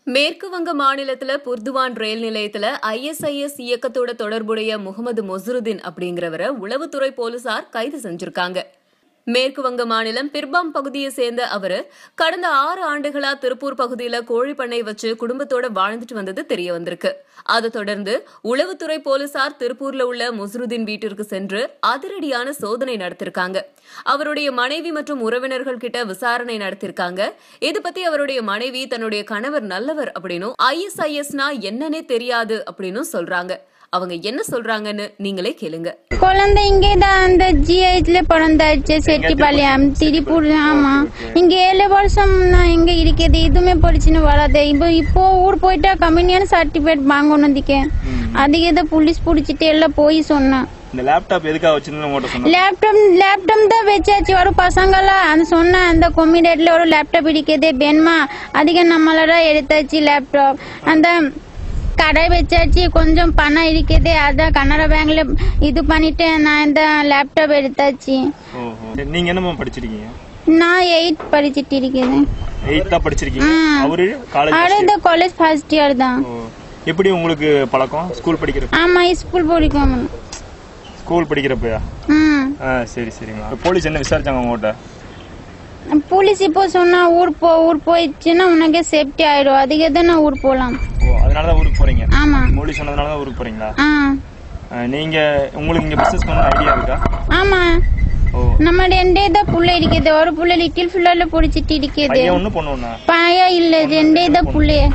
மேற்கு வங்க மாநிலத்துல புர்துவான் ரயில் நிலையத்துல ஐஎஸ்ஐஎஸ் இயக்கத்தோட தொடர்புடைய முகமது மொசருதீன் அப்படிங்கிறவரை உளவுத்துறை போலீசார் கைது செஞ்சிருக்காங்க மேற்கு வங்க மாநிலம் பிர்பாம் பகுதியை சேர்ந்த அவரு கடந்த ஆறு ஆண்டுகளா திருப்பூர் பகுதியில கோழி பண்ணை வச்சு குடும்பத்தோட வாழ்ந்துட்டு வந்தது தெரிய வந்திருக்கு அதை தொடர்ந்து உளவுத்துறை போலீசார் திருப்பூர்ல உள்ள முசருதீன் வீட்டிற்கு சென்று அதிரடியான சோதனை நடத்திருக்காங்க அவருடைய மனைவி மற்றும் உறவினர்கள் கிட்ட விசாரணை நடத்திருக்காங்க இது பத்தி அவருடைய மனைவி தன்னுடைய கணவர் நல்லவர் அப்படின்னும் ஐஎஸ்ஐஎஸ்னா என்னன்னே தெரியாது அப்படின்னும் சொல்றாங்க அவங்க என்ன சொல்றாங்கன்னு நீங்களே கேளுங்க குழந்தை இங்கே தான் அந்த ஜிஹெச்ல பிறந்தாச்சு செட்டிப்பாளையம் திருப்பூர் ஆமா இங்க ஏழு வருஷம் நான் இங்க இருக்குது இதுவுமே படிச்சுன்னு வராது இப்போ இப்போ ஊர் போயிட்டா கம்பெனியான சர்டிபிகேட் வாங்கணும்திக்க அதுக்கு ஏதோ புலிஸ் பிடிச்சிட்டு எல்லாம் போய் சொன்னான் இந்த லேப்டாப் எதுக்காக வச்சிருந்து உங்கள்கிட்ட சொன்னேன் லேப்டாப் லேப்டாப் தான் வச்சாச்சு ஒரு பசங்களாம் அந்த சொன்ன அந்த கொமிடேட்ல ஒரு லேப்டாப் இருக்குது வேணுமா அதுக்கு நம்மளோட எடுத்தாச்சு லேப்டாப் அந்த கடை வச்சாச்சு கொஞ்சம் பணம் இருக்குது அதான் கனரா பேங்க்ல இது பண்ணிட்டு நான் இந்த லேப்டாப் எடுத்தாச்சு ஓஹோ சரி, நீங்க என்னமா படிச்சிருக்கீங்க நான் எயிட் படிச்சுட்டு இருக்குது எயித்தா படிச்சிருக்கீங்க அவரு காலேஜ் அட இந்த காலேஜ் ஃபர்ஸ்ட் இயர் தான் ஓ எப்படி உங்களுக்கு பழக்கம் ஸ்கூல் படிக்கிறப்ப ஆமா ஸ்கூல் படிக்கும் ஸ்கூல் படிக்கிறப்பயா ம் ஆ சரி சரிங்களா போலீஸ் என்ன விசாரிச்சாங்க உங்கள்கிட்ட போலீஸ் இப்போ சொன்னா ஊர் போ ஊர் போயிடுச்சுன்னா உனக்கே சேஃப்டி ஆயிடும் அதுக்கு தான் நான் ஊர் போலாம் ஓ அதனால தான் ஊருக்கு போறீங்க ஆமா போலீஸ் சொன்னதுனால தான் ஊருக்கு போறீங்களா ஆ ஆ, நீங்க உங்களுக்கு இங்க பிசினஸ் பண்ண ஐடியா இருக்கா ஆமா ஓ நம்ம ரெண்டே தான் புள்ள இருக்குது ஒரு புள்ள லிட்டில் ஃபுல்லால பிடிச்சிட்டு இருக்குது பையன் ஒண்ணு பொண்ணு ஒண்ணா பையா இல்ல ரெண்டே தான் புள்ளைய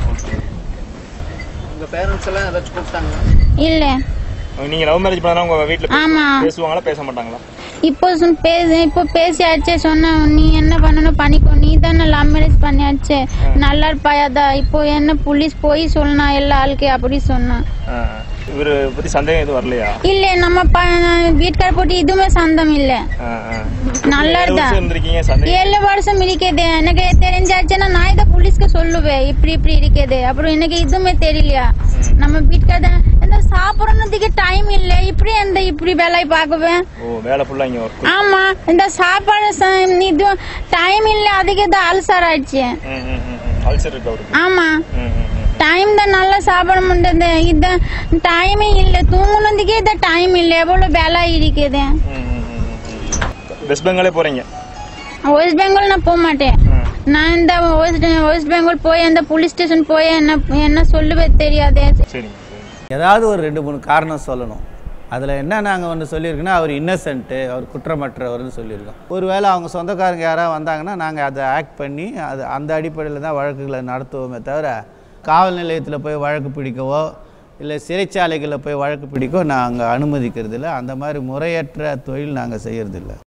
உங்க பேரண்ட்ஸ் எல்லாம் ஏதாச்சும் கூப்பிட்டாங்க இல்ல நீங்க லவ் மேரேஜ் பண்ணா உங்க வீட்ல ஆமா பேசுவாங்களா பேச மாட்டாங்களா இப்போ சொன்ன- பேச இப்போ பேசியாச்சே சொன்ன நீ என்ன பண்ணணும் பண்ணிக்கோ நீ தானே லவ் மேரேஜ் பண்ணியாச்சே நல்லா இருப்பாயாதா இப்போ என்ன புலிஸ் போய் சொன்னா எல்லா ஆளுக்கு அப்படி சொன்னா ஆ, இவரு பத்தி சந்தேகம் எதுவும் வரலையா இல்ல நம்ம ப- வீட்டுக்கார போட்டு இதுவுமே சந்தம் இல்ல ஆ, ஆ. நல்லா ஏழு இருந்தா வருஷம் இருந்திருக்கீங்க சந்தேகம் ஏழு வருஷம் இருக்குது எனக்கு தெரிஞ்சாச்சுன்னா நான் இதை போலீஸ்க்கு சொல்லுவேன் இப்படி இப்படி இருக்குது அப்புறம் எனக்கு இதுவுமே தெரியலையா நம்ம வீட்டுக்கார இந்த சாப்பிடறதுக்கு டைம் இல்ல இப்படி அந்த இப்படி வேலையை பார்க்குவேன் ஓ வேலை ஃபுல்லா இங்க ஒர்க் ஆமா இந்த சாப்பாடு ச- இது டைம் இல்ல அதுக்கு இது அல்சர் ஆயிடுச்சு அல்சர் இருக்கு அவருக்கு ஆமா ம், ம், ம். டைம் தான் நல்லா சாப்பிட முடியாது இது டைமே இல்ல தூங்குனதுக்கே இந்த டைம் இல்ல எவ்வளவு வேலை இருக்குது ம், ம், ம், ம். வெஸ்ட் பெங்காலே போறீங்க வெஸ்ட் பெங்கால் நான் போக மாட்டேன் ம். நான் இந்த வெஸ்ட் வெஸ்ட் பெங்கால் போய் அந்த போலீஸ் ஸ்டேஷன் போய் என்ன என்ன சொல்லுவே தெரியாது சரிங்க சரிங்க ஏதாவது ஒரு ரெண்டு மூணு காரணம் சொல்லணும் அதில் என்ன நாங்கள் ஒன்று சொல்லியிருக்கோன்னா அவர் இன்னசென்ட்டு அவர் குற்றமற்றவர்னு சொல்லியிருக்கோம் ஒருவேளை அவங்க சொந்தக்காரங்க யாராவது வந்தாங்கன்னா நாங்கள் அதை ஆக்ட் பண்ணி அது அந்த அடிப்படையில் தான் வழக்குகளை நடத்துவோமே தவிர காவல் நிலையத்தில் போய் வழக்கு பிடிக்கவோ இல்லை சிறைச்சாலைகளில் போய் வழக்கு பிடிக்கவோ நாங்கள் அனுமதிக்கிறதில்ல அந்த மாதிரி முறையற்ற தொழில் நாங்கள் செய்யறதில்ல